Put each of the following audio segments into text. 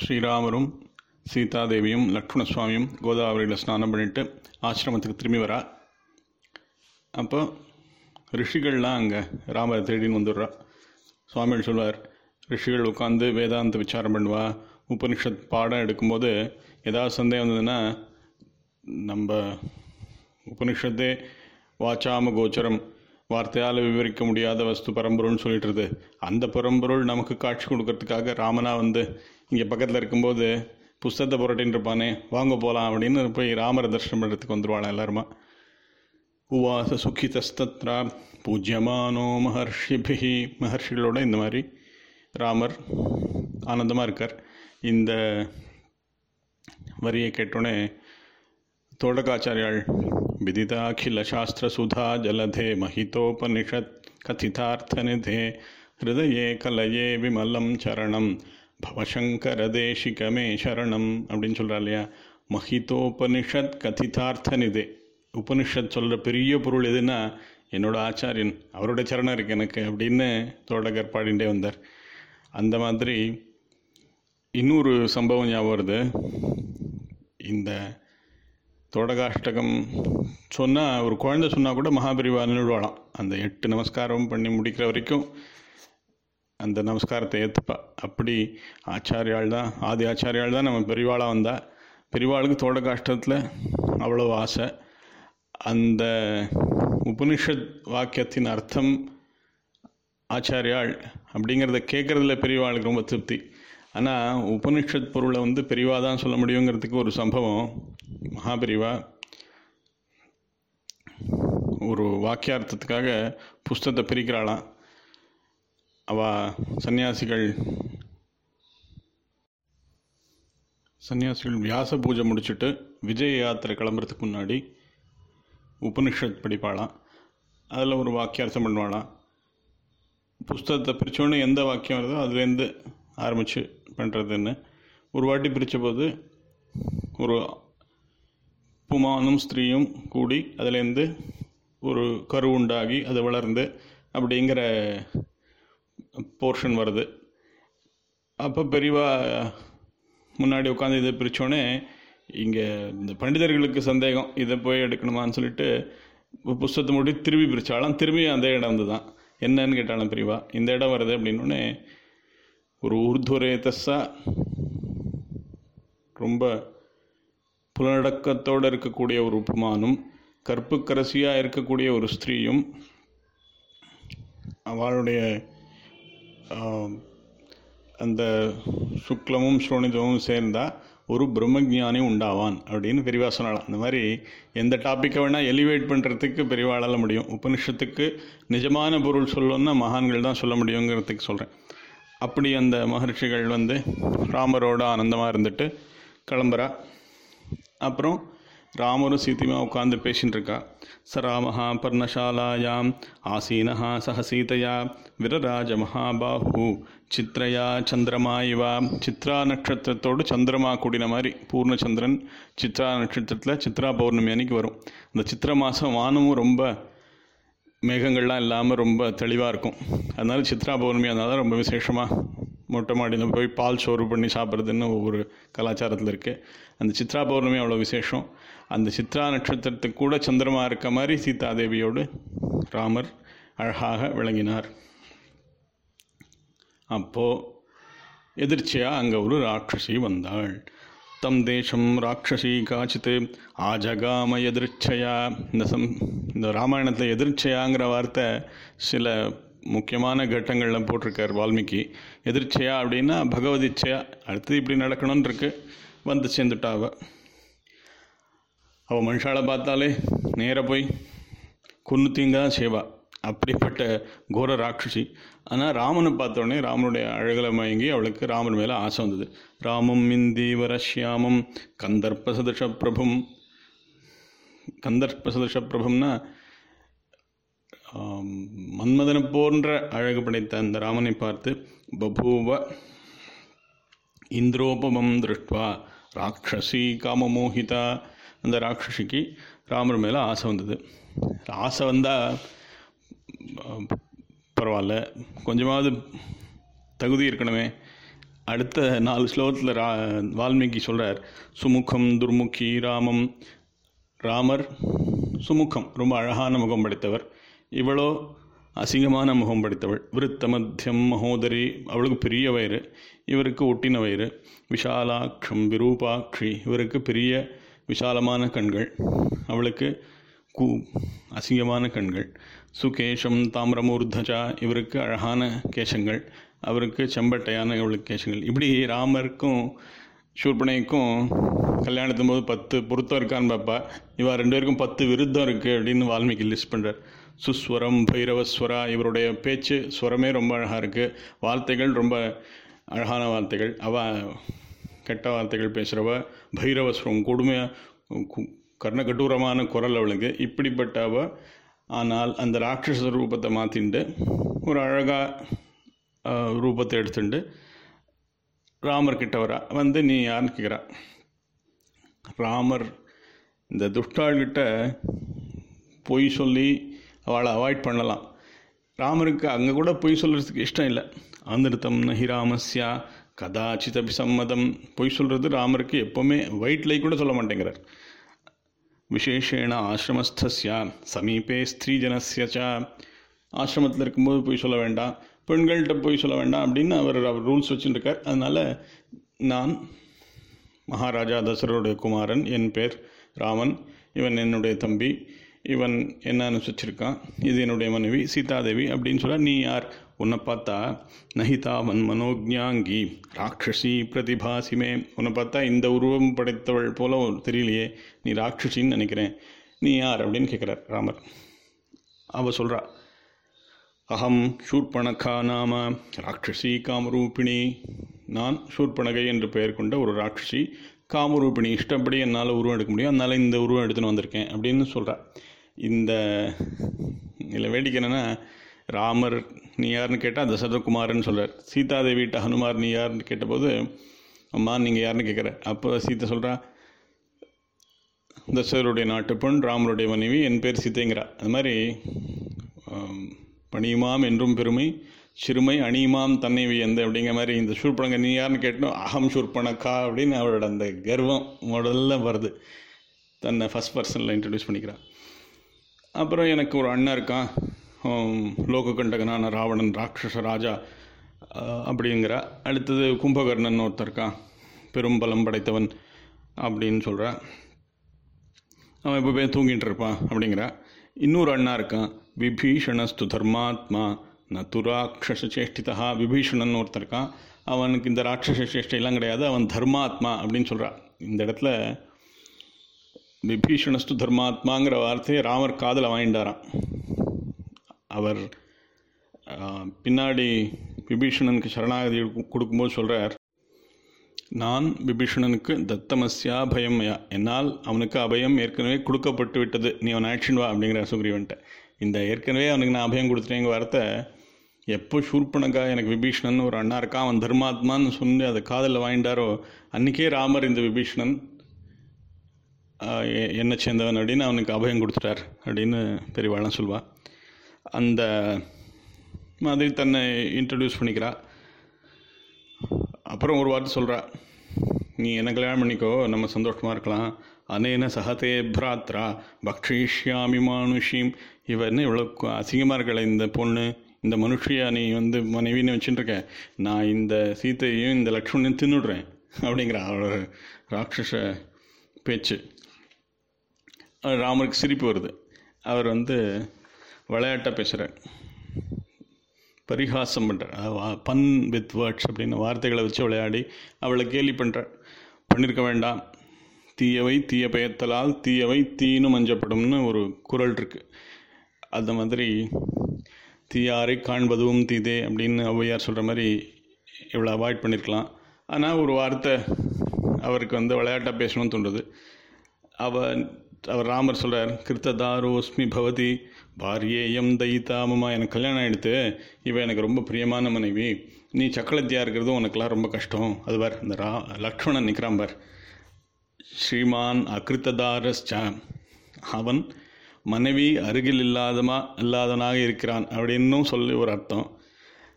ஸ்ரீராமரும் சீதாதேவியும் லக்ஷ்மண சுவாமியும் கோதாவரியில் ஸ்நானம் பண்ணிட்டு ஆசிரமத்துக்கு திரும்பி வரா அப்போ ரிஷிகள்லாம் அங்கே ராமரை தேடின்னு வந்துடுறா சுவாமிகள் சொல்வார் ரிஷிகள் உட்காந்து வேதாந்த விசாரம் பண்ணுவா உபனிஷத் பாடம் எடுக்கும்போது ஏதாவது சந்தேகம் வந்ததுன்னா நம்ம உபனிஷத்தே வாச்சாம கோச்சரம் வார்த்தையால் விவரிக்க முடியாத வஸ்து பரம்பொருள்னு சொல்லிட்டுருது அந்த பரம்பொருள் நமக்கு காட்சி கொடுக்கறதுக்காக ராமனா வந்து இங்கே பக்கத்தில் இருக்கும்போது புஸ்தகத்தை புரட்டின்னு இருப்பானே வாங்க போகலாம் அப்படின்னு போய் ராமரை தரிசனம் பண்ணுறதுக்கு வந்துடுவாளாம் எல்லாருமா உவாச சுகிதஸ்தத்ரா பூஜ்யமானோ மகர்ஷிபிஹி மகர்ஷிகளோட இந்த மாதிரி ராமர் ஆனந்தமாக இருக்கார் இந்த வரியை கேட்டோடனே தோடகாச்சாரியாள் விதிதாखिल சாஸ்திர சுதா ஜலதே மஹிதோபனிஷத் கதிதார்த்தநிதே ஹிருதயே கலயே விமலம் சரணம் பவசங்கர தேசிகமே சரணம் அப்படின்னு சொல்கிறா இல்லையா மஹிதோபனிஷத் கதிதார்த்தநிதே உபனிஷத் சொல்கிற பெரிய பொருள் எதுன்னா என்னோட ஆச்சாரியன் அவரோட சரணம் இருக்கு எனக்கு அப்படின்னு தோடகர் பாடிண்டே வந்தார் அந்த மாதிரி இன்னொரு சம்பவம் ஞாபகம் வருது இந்த தோடகாஷ்டகம் சொன்னால் ஒரு குழந்தை சொன்னால் கூட மகாபரிவா நின்றுவாளாம் அந்த எட்டு நமஸ்காரம் பண்ணி முடிக்கிற வரைக்கும் அந்த நமஸ்காரத்தை ஏற்றுப்பா அப்படி ஆச்சாரியால் தான் ஆதி ஆச்சாரியால் தான் நம்ம பெரிவாளாக வந்தா பெரிவாளுக்கு தோடகாஷ்டத்தில் அவ்வளோ ஆசை அந்த உபனிஷத் வாக்கியத்தின் அர்த்தம் ஆச்சாரியாள் அப்படிங்கிறத கேட்குறதுல பெரியவாளுக்கு ரொம்ப திருப்தி ஆனால் உபனிஷத் பொருளை வந்து பெரியவா தான் சொல்ல முடியுங்கிறதுக்கு ஒரு சம்பவம் மகாபெரிவா ஒரு வாக்கியார்த்தத்துக்காக புஸ்தகத்தை பிரிக்கிறாளாம் அவ சன்னியாசிகள் சன்னியாசிகள் வியாச பூஜை முடிச்சுட்டு விஜய யாத்திரை கிளம்புறதுக்கு முன்னாடி உபனிஷத் படிப்பாளாம் அதில் ஒரு வாக்கியார்த்தம் பண்ணுவாளாம் புஸ்தகத்தை பிரித்தோடனே எந்த வாக்கியம் வருதோ அதுலேருந்து ஆரம்பித்து பண்ணுறதுன்னு ஒரு வாட்டி பிரித்த போது ஒரு புமானும் ஸ்திரீயும் கூடி அதுலேருந்து ஒரு கரு உண்டாகி அது வளர்ந்து அப்படிங்கிற போர்ஷன் வருது அப்போ பெரியவா முன்னாடி உட்காந்து இதை பிரித்தோடனே இங்கே இந்த பண்டிதர்களுக்கு சந்தேகம் இதை போய் எடுக்கணுமான்னு சொல்லிட்டு புஸ்தகத்தை முடி திரும்பி பிரித்தாலும் திரும்பி அந்த இடம் வந்து தான் என்னன்னு கேட்டாலும் பிரிவா இந்த இடம் வருது அப்படின்னோடனே ஒரு ஊர்துவரேதஸா ரொம்ப புலனடக்கத்தோடு இருக்கக்கூடிய ஒரு உப்புமானும் கற்புக்கரசியாக இருக்கக்கூடிய ஒரு ஸ்திரீயும் அவளுடைய அந்த சுக்லமும் ஸ்ரோணிதமும் சேர்ந்தால் ஒரு பிரம்மஜானி உண்டாவான் அப்படின்னு பெரியவா சொல்லலாம் அந்த மாதிரி எந்த டாப்பிக்கை வேணால் எலிவேட் பண்ணுறதுக்கு பெரியவாளால் முடியும் உபனிஷத்துக்கு நிஜமான பொருள் சொல்லணும்னா மகான்கள் தான் சொல்ல முடியுங்கிறதுக்கு சொல்கிறேன் அப்படி அந்த மகர்ஷிகள் வந்து ராமரோட ஆனந்தமாக இருந்துட்டு கிளம்புறா அப்புறம் ராமரும் சீதையுமா உட்காந்து பேசின்னு இருக்கா ச ராமஹா பர்ணசாலாயாம் ஆசீனஹா சக சீதையா விரராஜ மகாபாஹு சித்ரயா சந்திரமா இவா சித்ரா நட்சத்திரத்தோடு சந்திரமா கூடின மாதிரி பூர்ணச்சந்திரன் சித்ரா நட்சத்திரத்தில் சித்ரா பௌர்ணமி அன்னைக்கு வரும் இந்த சித்திர மாதம் வானமும் ரொம்ப மேகங்கள்லாம் இல்லாமல் ரொம்ப தெளிவாக இருக்கும் அதனால சித்ரா பௌர்ணமி அதனால ரொம்ப விசேஷமாக மொட்டை மாடியில் போய் பால் சோறு பண்ணி சாப்பிட்றதுன்னு ஒவ்வொரு கலாச்சாரத்தில் இருக்குது அந்த சித்ரா பௌர்ணமி அவ்வளோ விசேஷம் அந்த சித்ரா நட்சத்திரத்துக்கு கூட சந்திரமா இருக்க மாதிரி சீதாதேவியோடு ராமர் அழகாக விளங்கினார் அப்போது எதிர்ச்சியாக அங்கே ஒரு ராட்சசி வந்தாள் தம் தேசம் ராட்சசி காச்சித்து ஆஜகாம எதிர்ச்சையா இந்த சம் இந்த ராமாயணத்தில் எதிர்ச்சையாங்கிற வார்த்தை சில முக்கியமான கட்டங்களில் போட்டிருக்கார் வால்மீகி எதிர்ச்சையா அப்படின்னா பகவதிச்சையா அடுத்து இப்படி நடக்கணும்னு இருக்கு வந்து சேர்ந்துட்டா அவ அவள் மனுஷாலை பார்த்தாலே நேராக போய் கொன்னு தீங்கா செய்வா அப்படிப்பட்ட கோர ராட்சசி ஆனால் ராமனை பார்த்தோடனே ராமனுடைய அழகில் மயங்கி அவளுக்கு ராமன் மேலே ஆசை வந்தது ராமம் இந்தீவரஷ்யாமம் கந்தர்ப்ப சதுஷ பிரபும் கந்தர்ப்ப சதுஷ பிரபும்னா மன்மதனை போன்ற அழகு படைத்த அந்த ராமனை பார்த்து பபூவ இந்திரோபமம் திருஷ்டுவா ராட்சசி காமமோகிதா அந்த ராட்சசிக்கு ராமர் மேலே ஆசை வந்தது ஆசை வந்தால் பரவாயில்ல கொஞ்சமாவது தகுதி இருக்கணுமே அடுத்த நாலு ஸ்லோகத்தில் ரா வால்மீகி சொல்கிறார் சுமுகம் துர்முகி ராமம் ராமர் சுமுகம் ரொம்ப அழகான முகம் படைத்தவர் இவளோ அசிங்கமான முகம் படைத்தவள் விருத்த மத்தியம் மகோதரி அவளுக்கு பெரிய வயிறு இவருக்கு ஒட்டின வயிறு விஷாலாட்சம் விரூபாட்சி இவருக்கு பெரிய விசாலமான கண்கள் அவளுக்கு கு அசிங்கமான கண்கள் சுகேஷம் தாமிரமூர்தஜா இவருக்கு அழகான கேசங்கள் அவருக்கு செம்பட்டையான இவளுக்கு கேசங்கள் இப்படி ராமருக்கும் சூர்பனைக்கும் கல்யாணத்தும் போது பத்து பொருத்தம் இருக்கான்னு பார்ப்பா இவா ரெண்டு பேருக்கும் பத்து விருத்தம் இருக்குது அப்படின்னு வால்மீகி லிஸ்ட் பண்ணுறார் சுஸ்வரம் பைரவஸ்வரா இவருடைய பேச்சு ஸ்வரமே ரொம்ப அழகாக இருக்குது வார்த்தைகள் ரொம்ப அழகான வார்த்தைகள் அவ கெட்ட வார்த்தைகள் பேசுகிறவ பைரவஸ்வரம் கொடுமையாக கர்ணகட்டூரமான குரல் அவளுக்கு இப்படிப்பட்ட அவ ஆனால் அந்த ராட்சச ரூபத்தை மாற்றிண்டு ஒரு அழகாக ரூபத்தை எடுத்துட்டு ராமர் கிட்ட வரா வந்து நீ யாருன்னு கேட்குறா ராமர் இந்த துஷ்டாள்கிட்ட பொய் சொல்லி அவளை அவாய்ட் பண்ணலாம் ராமருக்கு அங்கே கூட பொய் சொல்கிறதுக்கு இஷ்டம் இல்லை ஆந்திருத்தம் நஹி ராமஸ்யா கதாச்சித் அபிசம்மதம் பொய் சொல்கிறது ராமருக்கு எப்போவுமே வயிற்றுலை கூட சொல்ல மாட்டேங்கிறார் விசேஷேன ஆசிரமஸ்தஸ்யா சமீபே ஸ்திரீஜனஸ்ய ச ஆசிரமத்தில் இருக்கும்போது போய் சொல்ல வேண்டாம் பெண்கள்கிட்ட போய் சொல்ல வேண்டாம் அப்படின்னு அவர் அவர் ரூல்ஸ் வச்சுருக்கார் அதனால் நான் மகாராஜா தசரருடைய குமாரன் என் பேர் ராமன் இவன் என்னுடைய தம்பி இவன் என்ன அனுசரிச்சிருக்கான் இது என்னுடைய மனைவி சீதாதேவி அப்படின்னு சொல்ல நீ யார் உன்னை பார்த்தா நஹிதாவன் மனோஜாங்கி ராட்சசி பிரதிபாசிமே உன்னை பார்த்தா இந்த உருவம் படைத்தவள் போல தெரியலையே நீ ராட்சசின்னு நினைக்கிறேன் நீ யார் அப்படின்னு கேட்குறார் ராமர் அவ சொல்கிறா அகம் ஷூர்பணகா நாம ராட்சசி காமரூபிணி நான் ஷூர்பணகை என்று பெயர் கொண்ட ஒரு ராட்சசி காமரூபிணி இஷ்டப்படி என்னால் உருவம் எடுக்க முடியும் அதனால் இந்த உருவம் எடுத்துன்னு வந்திருக்கேன் அப்படின்னு சொல்கிறா இந்த இதில் வேடிக்கை என்னென்னா ராமர் நீ யாருன்னு கேட்டால் தசரதகுமாரன் சொல்கிறார் சீதாதேவிட்ட ஹனுமார் நீ யாருன்னு கேட்டபோது அம்மா நீங்கள் யாருன்னு கேட்குற அப்போ சீத்தை சொல்கிறா தசரருடைய நாட்டு பெண் ராமருடைய மனைவி என் பேர் சீத்தைங்கிறா அது மாதிரி பணியுமாம் என்றும் பெருமை சிறுமை அணியுமாம் தன்னை வியந்து அப்படிங்கிற மாதிரி இந்த சூர்பணங்க நீ யாருன்னு கேட்டோம் அகம் சூர்பணக்கா அப்படின்னு அவரோட அந்த கர்வம் முதல்ல வருது தன்னை ஃபஸ்ட் பர்சனில் இன்ட்ரடியூஸ் பண்ணிக்கிறான் அப்புறம் எனக்கு ஒரு அண்ணன் இருக்கான் லோககண்டகனான ராவணன் ராட்சச ராஜா அப்படிங்கிற அடுத்தது கும்பகர்ணன் ஒருத்தர் இருக்கான் பெரும் பலம் படைத்தவன் அப்படின்னு சொல்கிறா அவன் எப்போவே தூங்கிட்டு இருப்பான் அப்படிங்கிற இன்னொரு அண்ணா இருக்கான் விபீஷணஸ்து தர்மாத்மா நத்து ராட்சச சேஷ்டிதா விபீஷணன் ஒருத்தர் இருக்கான் அவனுக்கு இந்த ராட்சச சேஷ்டையெல்லாம் கிடையாது அவன் தர்மாத்மா அப்படின்னு சொல்கிறான் இந்த இடத்துல விபீஷணஸ்து தர்மாத்மாங்கிற வார்த்தையை ராமர் காதில் வாங்கிட்டாராம் அவர் பின்னாடி விபீஷணனுக்கு சரணாகதி கொடுக்கும்போது சொல்கிறார் நான் விபீஷணனுக்கு தத்தமஸ்யா பயமயா என்னால் அவனுக்கு அபயம் ஏற்கனவே கொடுக்கப்பட்டு விட்டது நீ அவன் ஆக்ஷன் வா அப்படிங்கிற சுக்ரீவன்ட்ட இந்த ஏற்கனவே அவனுக்கு நான் அபயம் கொடுத்துட்டேங்க வார்த்தை எப்போ ஷூர்பனக்கா எனக்கு விபீஷணன் ஒரு அண்ணா இருக்கான் அவன் தர்மாத்மான்னு சொல்லி அதை காதலில் வாங்கிட்டாரோ அன்றைக்கே ராமர் இந்த விபீஷணன் என்ன சேர்ந்தவன் அப்படின்னு அவனுக்கு அபயம் கொடுத்துட்டார் அப்படின்னு பெரியவாளாம் சொல்வாள் அந்த மாதிரி தன்னை இன்ட்ரடியூஸ் பண்ணிக்கிறா அப்புறம் ஒரு வார்த்தை சொல்கிறா நீ என்ன கல்யாணம் பண்ணிக்கோ நம்ம சந்தோஷமாக இருக்கலாம் அனேன சகதே பிராத்ரா பக்ஷிஷ்யாமி மானுஷிம் இவ என்ன இவ்வளோ அசிங்கமாக இருக்கல இந்த பொண்ணு இந்த மனுஷியா நீ வந்து மனைவின்னு வச்சுட்டுருக்க நான் இந்த சீத்தையும் இந்த லக்ஷ்மணையும் தின்னுடுறேன் அப்படிங்கிற அவரோட ராட்சச பேச்சு ராமருக்கு சிரிப்பு வருது அவர் வந்து விளையாட்டாக பேசுகிறார் பரிகாசம் பண்ணுறார் பன் வித் வேர்ட்ஸ் அப்படின்னு வார்த்தைகளை வச்சு விளையாடி அவளை கேலி பண்ணுறார் பண்ணியிருக்க வேண்டாம் தீயவை தீய பெயர்த்தலால் தீயவை தீனு மஞ்சப்படும்னு ஒரு குரல் இருக்குது அந்த மாதிரி தீயாரை காண்பதும் தீதே அப்படின்னு ஔவையார் சொல்கிற மாதிரி இவ்வளோ அவாய்ட் பண்ணியிருக்கலாம் ஆனால் ஒரு வார்த்தை அவருக்கு வந்து விளையாட்டாக பேசணும்னு தோன்றுது அவன் அவர் ராமர் சொல்கிறார் கிருத்ததாரோஸ்மி பவதி பாரியேயம் தயிதாமமா எனக்கு கல்யாணம் ஆகிடுத்து இவன் எனக்கு ரொம்ப பிரியமான மனைவி நீ சக்கலத்தியாக இருக்கிறதும் உனக்கெல்லாம் ரொம்ப கஷ்டம் அது பார் இந்த ரா லக்ஷ்மணன் நிற்கிறான் பார் ஸ்ரீமான் அகிருத்ததாரஸ்ச அவன் மனைவி அருகில் இல்லாதமா இல்லாதவனாக இருக்கிறான் அப்படின்னும் சொல்லி ஒரு அர்த்தம்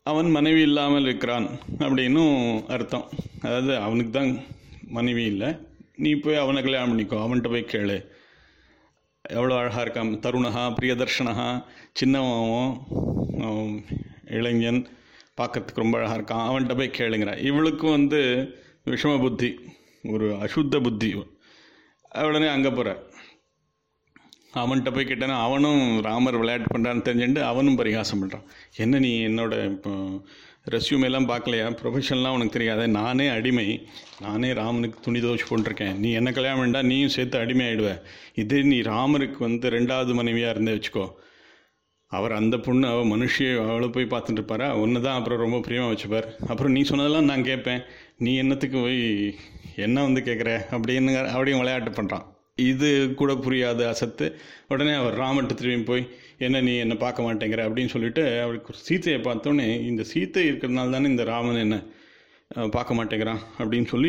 அவன் மனைவி இல்லாமல் இருக்கிறான் அப்படின்னும் அர்த்தம் அதாவது அவனுக்கு தான் மனைவி இல்லை நீ போய் அவனை கல்யாணம் பண்ணிக்கோ அவன்கிட்ட போய் கேளு எவ்வளோ அழகாக இருக்கான் தருணகா பிரியதர்ஷனகா சின்னவன் அவன் இளைஞன் பார்க்கறதுக்கு ரொம்ப அழகாக இருக்கான் அவன்கிட்ட போய் கேளுங்கிற இவளுக்கும் வந்து விஷம புத்தி ஒரு அசுத்த புத்தி உடனே அங்கே போகிற அவன்கிட்ட போய் கேட்டேன்னா அவனும் ராமர் விளையாட்டு பண்ணுறான்னு தெரிஞ்சுட்டு அவனும் பரிகாசம் பண்ணுறான் என்ன நீ என்னோட இப்போ ரெஸ்யூம் எல்லாம் பார்க்கலையா ப்ரொஃபஷனல்லாம் உனக்கு தெரியாத நானே அடிமை நானே ராமனுக்கு துணி துவச்சி போட்டிருக்கேன் நீ என்ன கல்யாணம் வேண்டா நீயும் சேர்த்து அடிமை ஆயிடுவ இதே நீ ராமருக்கு வந்து ரெண்டாவது மனைவியாக இருந்தே வச்சுக்கோ அவர் அந்த பொண்ணு அவள் மனுஷியை அவளை போய் பார்த்துட்டு இருப்பாரா ஒன்று தான் அப்புறம் ரொம்ப பிரியமாக வச்சுப்பார் அப்புறம் நீ சொன்னதெல்லாம் நான் கேட்பேன் நீ என்னத்துக்கு போய் என்ன வந்து கேட்குற அப்படின்னு அப்படியும் விளையாட்டு பண்ணுறான் இது கூட புரியாத அசத்து உடனே அவர் ராமன்ட்டு திரும்பி போய் என்ன நீ என்னை பார்க்க மாட்டேங்கிற அப்படின்னு சொல்லிட்டு அவருக்கு ஒரு சீத்தையை பார்த்தோன்னே இந்த சீத்தை இருக்கிறதுனால தானே இந்த ராமன் என்ன அஹ், பார்க்க மாட்டேங்கிறான் அப்படின்னு சொல்லி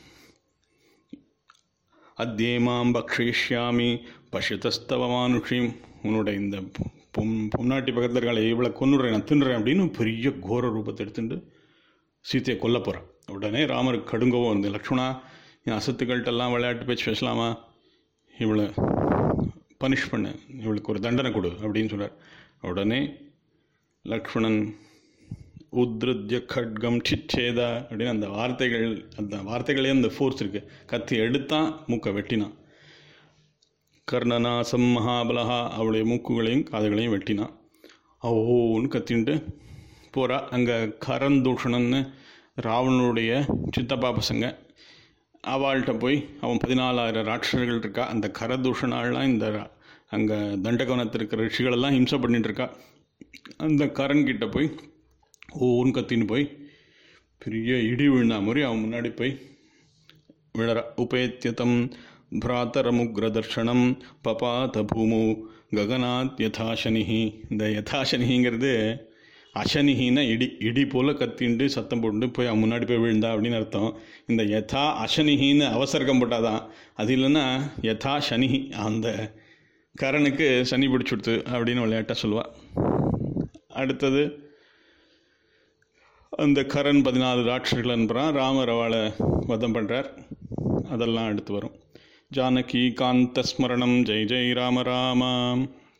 அத்தியேமாம் பக்ஷயிஷ்யாமி பசுதஸ்தவ மானுஷிம் உன்னோட இந்த பொ- பொம் பொம்நாட்டி பக்கத்தில் இருக்காளே இவளை கொன்னுடுறேன் நான் தின்னுறேன் அப்படின்னு பெரிய கோர ரூபத்தை எடுத்துட்டு சீத்தையை கொல்ல போகிறான் உடனே ராமருக்கு கடுங்கோவம் வந்து லக்ஷ்மணா என் அசத்துக்கள்கிட்டெல்லாம் விளையாட்டு பேச்சு பேசலாமா இவளை பனிஷ் பண்ணு இவளுக்கு ஒரு தண்டனை கொடு அப்படின்னு சொல்றார் உடனே லக்ஷ்மணன் உத்ருத்ய கட்கம் சிச்சேதா அப்படின்னு அந்த வார்த்தைகள் அந்த வார்த்தைகளே அந்த ஃபோர்ஸ் இருக்கு கத்தி எடுத்தான் மூக்கை வெட்டினான் கர்ணநாசம் மகாபலஹா அவளுடைய மூக்குகளையும் காதுகளையும் வெட்டினான் ஓன்னு கத்தின்ட்டு போகிறா அங்கே கரந்தூஷணன்னு ராவணனுடைய சித்தப்பா பசங்க அவள்கிட்ட போய் அவன் பதினாலாயிரம் ராட்சசர்கள் இருக்கா அந்த கரதூஷணாலாம் இந்த அங்கே தண்டகவனத்தில் இருக்கிற ரிஷிகளெல்லாம் ஹிம்சை பண்ணிட்டு இருக்கா அந்த கரண் கிட்ட போய் ஓன்னு கத்தின்னு போய் பெரிய இடி விழுந்தா மாதிரி அவன் முன்னாடி போய் விழற உபேத்தியதம் பிராத்தரமுக்ரதர்ஷனம் பபாத பூமு ககனாத் யதாசனிஹி இந்த யதாசனிங்கிறது அசனிஹின்னா இடி இடி போல் கத்திண்டு சத்தம் போட்டு போய் அவன் முன்னாடி போய் விழுந்தா அப்படின்னு அர்த்தம் இந்த யதா அசனிஹின்னு அவசரகம் போட்டாதான் அது இல்லைன்னா யதா சனிஹி அந்த கரனுக்கு சனி பிடிச்சுடுத்து அப்படின்னு விளையாட்டாக சொல்லுவா அடுத்தது அந்த கரண் பதினாலு ராட்சர்கள் அனுப்புகிறான் ராமர் அவளை வதம் பண்ணுறார் அதெல்லாம் அடுத்து வரும் ஜானகி காந்த ஸ்மரணம் ஜெய் ஜெய் ராம ராம